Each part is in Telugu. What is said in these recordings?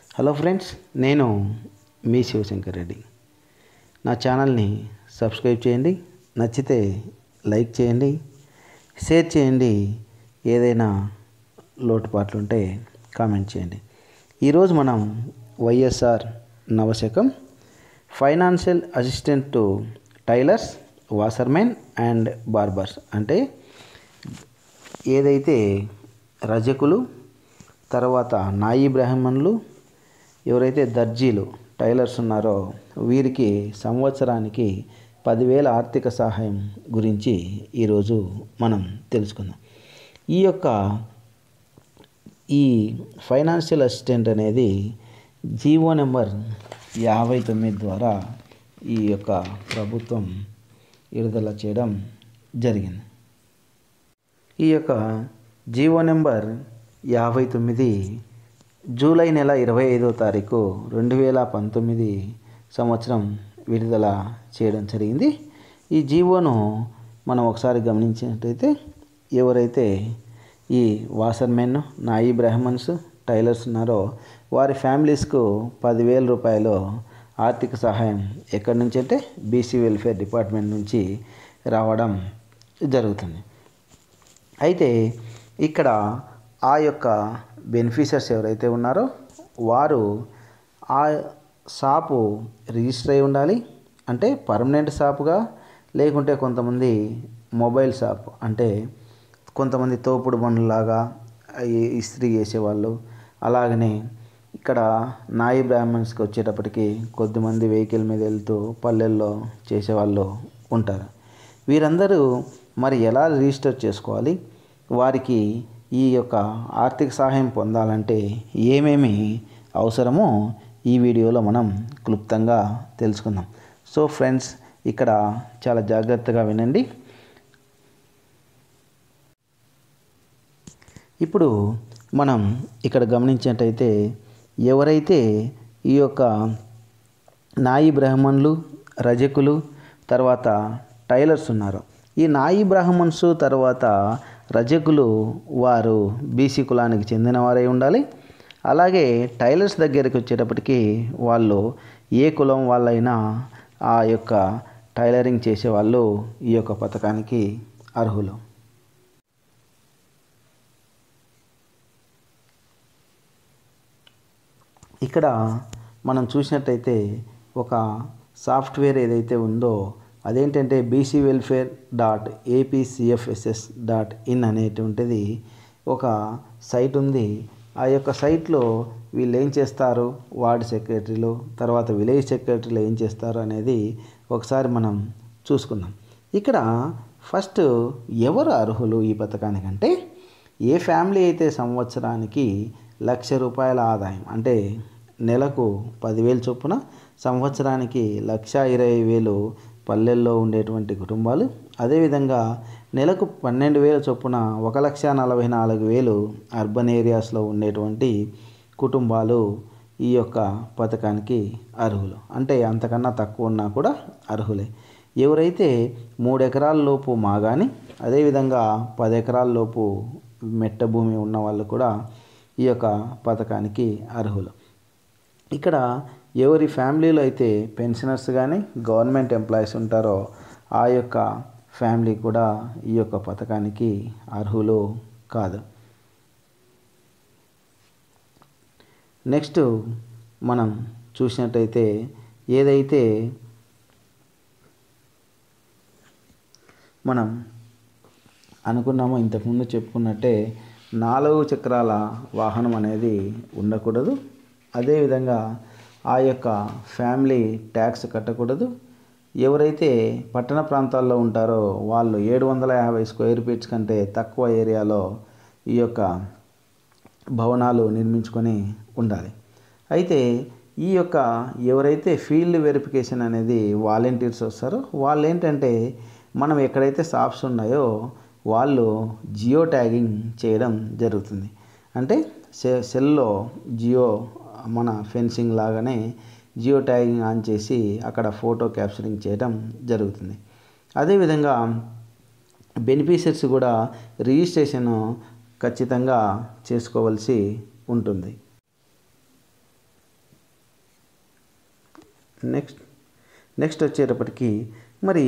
హలో ఫ్రెండ్స్ నేను మీ శివశంకర్ రెడ్డి నా ఛానల్ని సబ్స్క్రైబ్ చేయండి నచ్చితే లైక్ చేయండి షేర్ చేయండి ఏదైనా లోటుపాట్లు ఉంటే కామెంట్ చేయండి ఈరోజు మనం YSR Navasakam financial assistant to tailors washermen and barbers అంటే ఏదైతే రజకులు తర్వాత నాయి బ్రాహ్మణులు ఎవరైతే దర్జీలు టైలర్స్ ఉన్నారో వీరికి సంవత్సరానికి పదివేల ఆర్థిక సహాయం గురించి ఈరోజు మనం తెలుసుకుందాం ఈ యొక్క ఈ ఫైనాన్షియల్ అసిస్టెంట్ అనేది జీవో నెంబర్ యాభై తొమ్మిది ద్వారా ఈ యొక్క ప్రభుత్వం విడుదల చేయడం జరిగింది ఈ యొక్క జీవో నెంబర్ యాభై తొమ్మిది జూలై నెల ఇరవై ఐదో తారీఖు రెండు వేల పంతొమ్మిది సంవత్సరం విడుదల చేయడం జరిగింది ఈ జీవోను మనం ఒకసారి గమనించినట్టయితే ఎవరైతే ఈ వాసర్మెన్ నాయి బ్రాహ్మణ్స్ టైలర్స్ ఉన్నారో వారి ఫ్యామిలీస్కు పదివేల రూపాయలు ఆర్థిక సహాయం ఎక్కడి నుంచి అంటే బీసీ వెల్ఫేర్ డిపార్ట్మెంట్ నుంచి రావడం జరుగుతుంది అయితే ఇక్కడ ఆ యొక్క బెనిఫిషర్స్ ఎవరైతే ఉన్నారో వారు ఆ షాపు రిజిస్టర్ అయి ఉండాలి అంటే పర్మనెంట్ షాపుగా లేకుంటే కొంతమంది మొబైల్ షాప్ అంటే కొంతమంది తోపుడు బండ్లాగా ఈ- ఇస్త్రీ చేసేవాళ్ళు అలాగనే ఇక్కడ నాయి బ్రాహ్మణ్స్కి వచ్చేటప్పటికి కొద్దిమంది వెహికల్ మీద వెళ్తూ పల్లెల్లో చేసేవాళ్ళు ఉంటారు వీరందరూ మరి ఎలా రిజిస్టర్ చేసుకోవాలి వారికి ఈ యొక్క ఆర్థిక సహాయం పొందాలంటే ఏమేమి అవసరమో ఈ వీడియోలో మనం క్లుప్తంగా తెలుసుకుందాం సో ఫ్రెండ్స్ ఇక్కడ చాలా జాగ్రత్తగా వినండి ఇప్పుడు మనం ఇక్కడ గమనించినట్టయితే ఎవరైతే ఈ యొక్క నాయి బ్రాహ్మణులు రజకులు తర్వాత టైలర్స్ ఉన్నారు ఈ నాయి బ్రాహ్మణ్స్ తర్వాత రజకులు వారు బీసీ కులానికి చెందినవారై ఉండాలి అలాగే టైలర్స్ దగ్గరికి వచ్చేటప్పటికి వాళ్ళు ఏ కులం వాళ్ళైనా ఆ యొక్క టైలరింగ్ చేసే వాళ్ళు ఈ యొక్క పథకానికి అర్హులు ఇక్కడ మనం చూసినట్టయితే ఒక సాఫ్ట్వేర్ ఏదైతే ఉందో అదేంటంటే BC welfare dot APCFSS dot in అనేటువంటిది ఒక సైట్ ఉంది ఆ యొక్క సైట్లో వీళ్ళు ఏం చేస్తారు వార్డ్ సెక్రటరీలు తర్వాత విలేజ్ సెక్రటరీలు ఏం చేస్తారు అనేది ఒకసారి మనం చూసుకుందాం ఇక్కడ ఫస్ట్ ఎవరు అర్హులు ఈ పథకానికంటే ఏ ఫ్యామిలీ అయితే సంవత్సరానికి లక్ష రూపాయల ఆదాయం అంటే నెలకు పదివేలు చొప్పున సంవత్సరానికి లక్ష ఇరవై వేలు పల్లెల్లో ఉండేటువంటి కుటుంబాలు అదేవిధంగా నెలకు పన్నెండు వేల చొప్పున ఒక లక్ష నలభై నాలుగు వేలు అర్బన్ ఏరియాస్లో ఉండేటువంటి కుటుంబాలు ఈ యొక్క పథకానికి అర్హులు అంటే అంతకన్నా తక్కువ ఉన్నా కూడా అర్హులే ఎవరైతే మూడు ఎకరాల లోపు మాగాని అదేవిధంగా పది ఎకరాల లోపు మెట్ట భూమి ఉన్న వాళ్ళు కూడా ఈ యొక్క పథకానికి అర్హులు ఇక్కడ ఎవరి ఫ్యామిలీలో అయితే పెన్షనర్స్ కానీ గవర్నమెంట్ ఎంప్లాయీస్ ఉంటారో ఆ యొక్క ఫ్యామిలీ కూడా ఈ యొక్క పథకానికి అర్హులు కాదు నెక్స్ట్ మనం చూసినట్టయితే ఏదైతే మనం అనుకున్నామో ఇంతకుముందు చెప్పుకున్నట్టే నాలుగు చక్రాల వాహనం అనేది ఉండకూడదు అదేవిధంగా ఆ యొక్క ఫ్యామిలీ ట్యాక్స్ కట్టకూడదు ఎవరైతే పట్టణ ప్రాంతాల్లో ఉంటారో వాళ్ళు ఏడు వందల యాభై స్క్వేర్ ఫీట్స్ కంటే తక్కువ ఏరియాలో ఈ యొక్క భవనాలు నిర్మించుకొని ఉండాలి అయితే ఈ యొక్క ఎవరైతే ఫీల్డ్ వెరిఫికేషన్ అనేది వాలంటీర్స్ వస్తారో వాళ్ళు ఏంటంటే మనం ఎక్కడైతే షాప్స్ ఉన్నాయో వాళ్ళు జియో ట్యాగింగ్ చేయడం జరుగుతుంది అంటే సె సెల్లో జియో మన ఫెన్సింగ్ లాగానే జియో ట్యాగింగ్ ఆన్ చేసి అక్కడ ఫోటో క్యాప్చరింగ్ చేయడం జరుగుతుంది అదేవిధంగా బెనిఫిషియర్స్ కూడా రిజిస్ట్రేషన్ ఖచ్చితంగా చేసుకోవాల్సి ఉంటుంది నెక్స్ట్ నెక్స్ట్ వచ్చేటప్పటికి మరి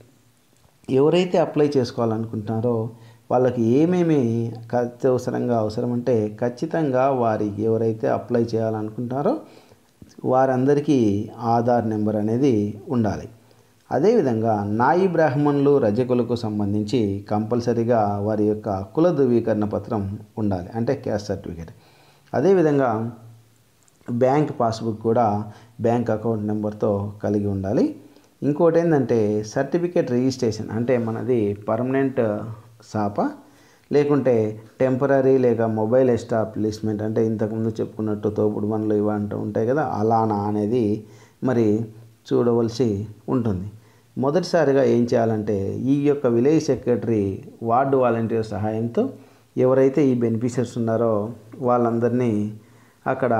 ఎవరైతే అప్లై చేసుకోవాలనుకుంటున్నారో వాళ్ళకి ఏమేమి అత్యవసరంగా అవసరం అంటే ఖచ్చితంగా వారికి ఎవరైతే అప్లై చేయాలనుకుంటున్నారో వారందరికీ ఆధార్ నెంబర్ అనేది ఉండాలి అదేవిధంగా నాయి బ్రాహ్మణులు రజకులకు సంబంధించి కంపల్సరీగా వారి యొక్క కుల ధృవీకరణ పత్రం ఉండాలి అంటే క్యాస్ట్ సర్టిఫికేట్ అదేవిధంగా బ్యాంక్ పాస్బుక్ కూడా బ్యాంక్ అకౌంట్ నెంబర్తో కలిగి ఉండాలి ఇంకోటి ఏంటంటే సర్టిఫికేట్ రిజిస్ట్రేషన్ అంటే మనది పర్మనెంట్ సాప లేకుంటే టెంపరీ లేక మొబైల్ ఎస్టాబ్లిష్మెంట్ అంటే ఇంతకుముందు చెప్పుకున్నట్టు తోపుడు పనులు ఇవి అంటూ ఉంటాయి కదా అలానా అనేది మరి చూడవలసి ఉంటుంది మొదటిసారిగా ఏం చేయాలంటే ఈ యొక్క విలేజ్ సెక్రటరీ వార్డు వాలంటీర్ సహాయంతో ఎవరైతే ఈ బెనిఫిషియర్స్ ఉన్నారో వాళ్ళందరినీ అక్కడ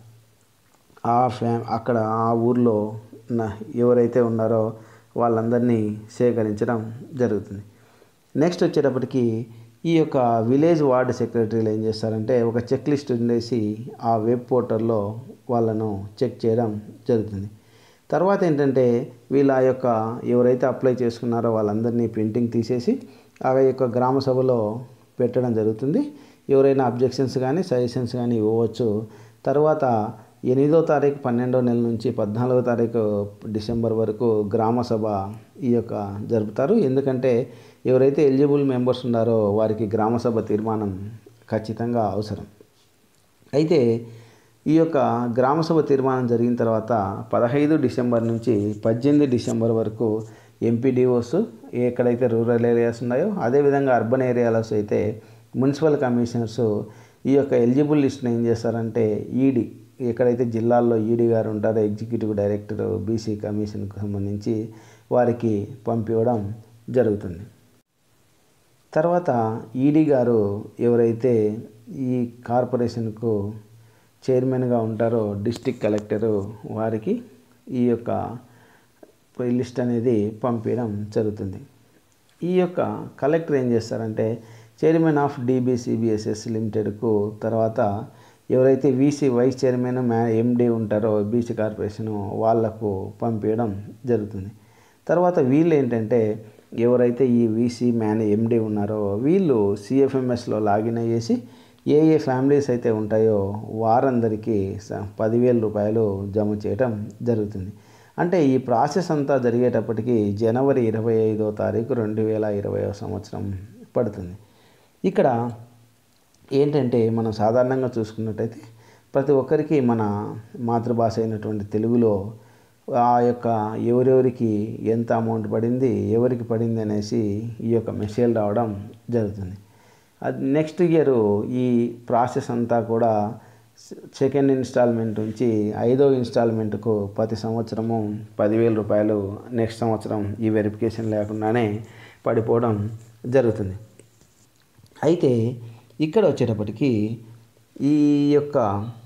ఆ ఫ్యా అక్కడ ఆ ఊర్లో ఉన్న ఎవరైతే ఉన్నారో వాళ్ళందరినీ సేకరించడం జరుగుతుంది నెక్స్ట్ వచ్చేటప్పటికి ఈ యొక్క విలేజ్ వార్డ్ సెక్రటరీలు ఏం చేస్తారంటే ఒక చెక్ లిస్ట్ ఉండేసి ఆ వెబ్ పోర్టల్లో వాళ్ళను చెక్ చేయడం జరుగుతుంది తర్వాత ఏంటంటే వీళ్ళ యొక్క ఎవరైతే అప్లై చేసుకున్నారో వాళ్ళందరినీ ప్రింటింగ్ తీసేసి ఆ యొక్క గ్రామ సభలో పెట్టడం జరుగుతుంది ఎవరైనా అబ్జెక్షన్స్ కానీ సజెషన్స్ కానీ ఇవ్వవచ్చు తర్వాత ఎనిమిదో తారీఖు పన్నెండో నెల నుంచి పద్నాలుగో తారీఖు డిసెంబర్ వరకు గ్రామ సభ ఈ యొక్క జరుపుతారు ఎందుకంటే ఎవరైతే ఎలిజిబుల్ మెంబర్స్ ఉన్నారో వారికి గ్రామ సభ తీర్మానం ఖచ్చితంగా అవసరం అయితే ఈ యొక్క గ్రామసభ తీర్మానం జరిగిన తర్వాత పదహైదు డిసెంబర్ నుంచి పద్దెనిమిది డిసెంబర్ వరకు ఎంపీడీఓస్ ఎక్కడైతే రూరల్ ఏరియాస్ ఉన్నాయో అదేవిధంగా అర్బన్ ఏరియాస్ అయితే మున్సిపల్ కమిషనర్స్ ఈ యొక్క ఎలిజిబుల్ లిస్ట్ని ఏం చేస్తారంటే ఈడీ ఎక్కడైతే జిల్లాల్లో ఈడీ గారు ఉంటారో ఎగ్జిక్యూటివ్ డైరెక్టర్ బీసీ కమిషన్కు సంబంధించి వారికి పంపివ్వడం జరుగుతుంది తర్వాత ఈడీ గారు ఎవరైతే ఈ కార్పొరేషన్కు చైర్మన్గా ఉంటారో డిస్టిక్ కలెక్టరు వారికి ఈ యొక్క లిస్ట్ అనేది పంపించడం జరుగుతుంది ఈ యొక్క కలెక్టర్ ఏం చేస్తారంటే చైర్మన్ ఆఫ్ డిబిసిబిఎస్ఎస్ లిమిటెడ్కు తర్వాత ఎవరైతే వీసీ వైస్ చైర్మన్ మ్యా ఎండి ఉంటారో బీసీ కార్పొరేషన్ వాళ్లకు పంపించడం జరుగుతుంది తర్వాత వీళ్ళు ఏంటంటే ఎవరైతే ఈ వీసీ మ్యాన్ ఎండి ఉన్నారో వీళ్ళు సిఎఫ్ఎంఎస్లో లాగిన్ అయ్యేసి ఏ ఏ ఫ్యామిలీస్ అయితే ఉంటాయో వారందరికీ స- పదివేల రూపాయలు జమ చేయటం జరుగుతుంది అంటే ఈ ప్రాసెస్ అంతా జరిగేటప్పటికి జనవరి ఇరవై ఐదో తారీఖు రెండు వేల ఇరవై సంవత్సరం పడుతుంది ఇక్కడ ఏంటంటే మనం సాధారణంగా చూసుకున్నట్టయితే ప్రతి ఒక్కరికి మన మాతృభాష అయినటువంటి తెలుగులో ఆ యొక్క ఎవరెవరికి ఎంత అమౌంట్ పడింది ఎవరికి పడింది అనేసి ఈ యొక్క మెసేజ్ రావడం జరుగుతుంది అది నెక్స్ట్ ఇయర్ ఈ ప్రాసెస్ అంతా కూడా సెకండ్ ఇన్స్టాల్మెంట్ నుంచి ఐదో ఇన్స్టాల్మెంట్కు ప్రతి సంవత్సరము పదివేల రూపాయలు నెక్స్ట్ సంవత్సరం ఈ వెరిఫికేషన్ లేకుండానే పడిపోవడం జరుగుతుంది అయితే ఇక్కడ వచ్చేటప్పటికి ఈ యొక్క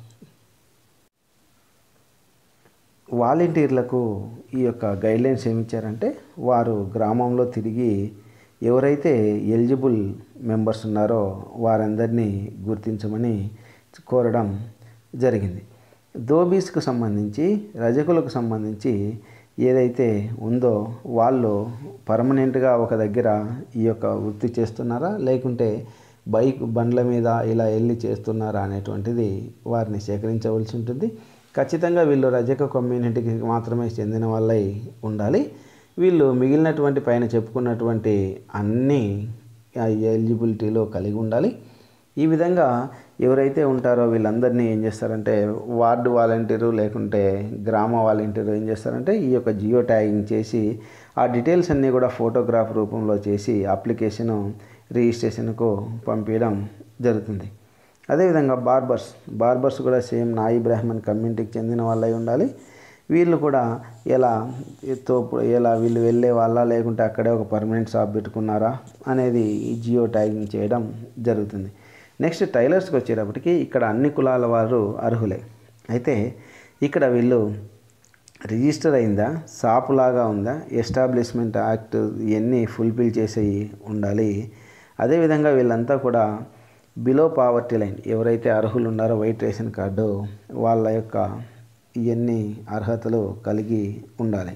వాలంటీర్లకు ఈ యొక్క గైడ్లైన్స్ ఏమి ఇచ్చారంటే వారు గ్రామంలో తిరిగి ఎవరైతే ఎలిజిబుల్ మెంబర్స్ ఉన్నారో వారందరినీ గుర్తించమని కోరడం జరిగింది దోబీస్కు సంబంధించి రజకులకు సంబంధించి ఏదైతే ఉందో వాళ్ళు పర్మనెంట్గా ఒక దగ్గర ఈ యొక్క వృత్తి చేస్తున్నారా లేకుంటే బైక్ బండ్ల మీద ఇలా వెళ్ళి చేస్తున్నారా అనేటువంటిది వారిని సేకరించవలసి ఉంటుంది ఖచ్చితంగా వీళ్ళు రజక కమ్యూనిటీకి మాత్రమే చెందిన వాళ్ళై ఉండాలి వీళ్ళు మిగిలినటువంటి పైన చెప్పుకున్నటువంటి అన్ని ఎలిజిబిలిటీలో కలిగి ఉండాలి ఈ విధంగా ఎవరైతే ఉంటారో వీళ్ళందరినీ ఏం చేస్తారంటే వార్డు వాలంటీరు లేకుంటే గ్రామ వాలంటీరు ఏం చేస్తారంటే ఈ యొక్క జియో ట్యాగింగ్ చేసి ఆ డీటెయిల్స్ అన్నీ కూడా ఫోటోగ్రాఫ్ రూపంలో చేసి అప్లికేషను రిజిస్ట్రేషన్కు పంపించడం జరుగుతుంది అదేవిధంగా బార్బర్స్ బార్బర్స్ కూడా సేమ్ నాయి బ్రాహ్మణ్ కమ్యూనిటీకి చెందిన వాళ్ళై ఉండాలి వీళ్ళు కూడా ఎలా తోపు ఎలా వీళ్ళు వెళ్ళే వాళ్ళ లేకుంటే అక్కడే ఒక పర్మనెంట్ షాప్ పెట్టుకున్నారా అనేది ఈ జియో ట్యాగింగ్ చేయడం జరుగుతుంది నెక్స్ట్ టైలర్స్కి వచ్చేటప్పటికి ఇక్కడ అన్ని కులాల వారు అర్హులే అయితే ఇక్కడ వీళ్ళు రిజిస్టర్ అయిందా షాప్ లాగా ఉందా ఎస్టాబ్లిష్మెంట్ యాక్ట్ ఇవన్నీ ఫుల్ఫిల్ చేసి ఉండాలి అదేవిధంగా వీళ్ళంతా కూడా బిలో పావర్టీ లైన్ ఎవరైతే అర్హులు ఉన్నారో వైట్ రేషన్ కార్డు వాళ్ళ యొక్క ఇవన్నీ అర్హతలు కలిగి ఉండాలి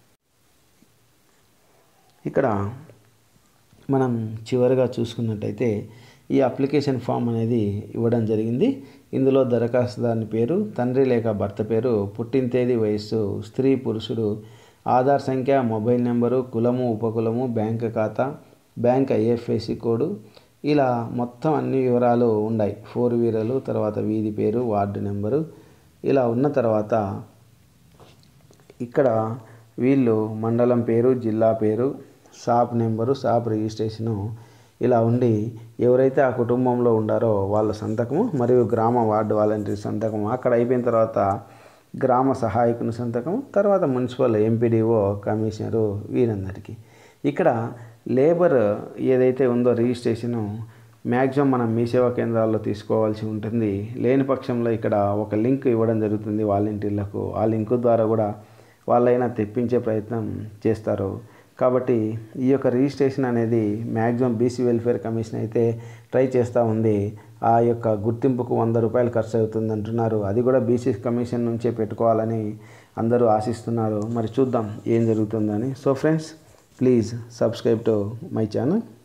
ఇక్కడ మనం చివరిగా చూసుకున్నట్టయితే ఈ అప్లికేషన్ ఫామ్ అనేది ఇవ్వడం జరిగింది ఇందులో దరఖాస్తుదారుని పేరు తండ్రి లేక భర్త పేరు పుట్టిన తేదీ వయస్సు స్త్రీ పురుషుడు ఆధార్ సంఖ్య మొబైల్ నెంబరు కులము ఉపకులము బ్యాంక్ ఖాతా బ్యాంక్ ఐఎఫ్ఎస్సి కోడ్ ఇలా మొత్తం అన్ని వివరాలు ఉన్నాయి ఫోర్ వీలర్లు తర్వాత వీధి పేరు వార్డు నెంబరు ఇలా ఉన్న తర్వాత ఇక్కడ వీళ్ళు మండలం పేరు జిల్లా పేరు షాప్ నెంబరు షాప్ రిజిస్ట్రేషను ఇలా ఉండి ఎవరైతే ఆ కుటుంబంలో ఉండారో వాళ్ళ సంతకము మరియు గ్రామ వార్డు వాలంటీర్ సంతకము అక్కడ అయిపోయిన తర్వాత గ్రామ సహాయకుని సంతకం తర్వాత మున్సిపల్ ఎంపీడీఓ కమిషనరు వీరందరికీ ఇక్కడ లేబర్ ఏదైతే ఉందో రిజిస్ట్రేషను మ్యాక్సిమం మనం మీ సేవా కేంద్రాల్లో తీసుకోవాల్సి ఉంటుంది లేని పక్షంలో ఇక్కడ ఒక లింక్ ఇవ్వడం జరుగుతుంది వాలంటీర్లకు ఆ లింక్ ద్వారా కూడా వాళ్ళైనా తెప్పించే ప్రయత్నం చేస్తారు కాబట్టి ఈ యొక్క రిజిస్ట్రేషన్ అనేది మ్యాక్సిమం బీసీ వెల్ఫేర్ కమిషన్ అయితే ట్రై చేస్తూ ఉంది ఆ యొక్క గుర్తింపుకు వంద రూపాయలు ఖర్చు అవుతుంది అంటున్నారు అది కూడా బీసీ కమిషన్ నుంచే పెట్టుకోవాలని అందరూ ఆశిస్తున్నారు మరి చూద్దాం ఏం జరుగుతుందని so friends please subscribe to my channel